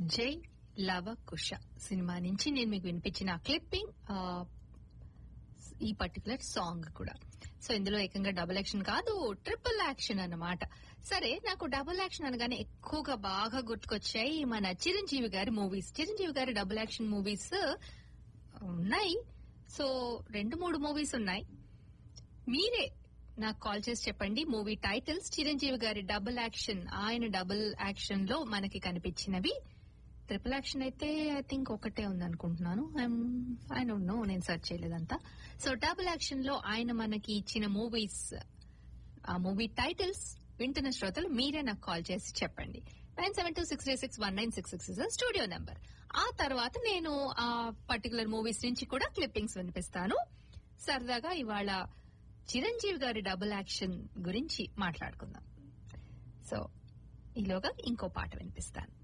జై లవ కుష సినిమా నుంచి నేను మీకు వినిపించిన క్లిప్పింగ్ ఈ పర్టికులర్ సాంగ్ కూడా సో ఇందులో ఏకంగా డబుల్ యాక్షన్ కాదు ట్రిపుల్ యాక్షన్ అన్నమాట సరే నాకు డబుల్ యాక్షన్ అనగానే ఎక్కువగా బాగా గుర్తుకొచ్చాయి మన చిరంజీవి గారి మూవీస్ చిరంజీవి గారి డబుల్ యాక్షన్ మూవీస్ ఉన్నాయి సో రెండు మూడు మూవీస్ ఉన్నాయి మీరే నాకు కాల్ చేసి చెప్పండి మూవీ టైటిల్స్ చిరంజీవి గారి డబుల్ యాక్షన్ ఆయన డబుల్ యాక్షన్ లో మనకి కనిపించినవి ట్రిపుల్ యాక్షన్ అయితే ఐ థింక్ ఒకటే ఉంది అనుకుంటున్నాను ఐ డోంట్ నో నేను సెర్చ్ చేయలేదంతా సో డబుల్ యాక్షన్ లో ఆయన మనకి ఇచ్చిన మూవీస్ ఆ మూవీ టైటిల్స్ వింటున్న శ్రోతలు మీరే నాకు కాల్ చేసి చెప్పండి nine seven two six three six one nine six six studio number ఆ తర్వాత నేను ఆ పర్టికులర్ మూవీస్ నుంచి కూడా క్లిప్పింగ్స్ వినిపిస్తాను సరదాగా ఇవాళ చిరంజీవి గారి డబుల్ యాక్షన్ గురించి మాట్లాడుకుందాం సో ఈలోగా ఇంకో పాట వినిపిస్తాను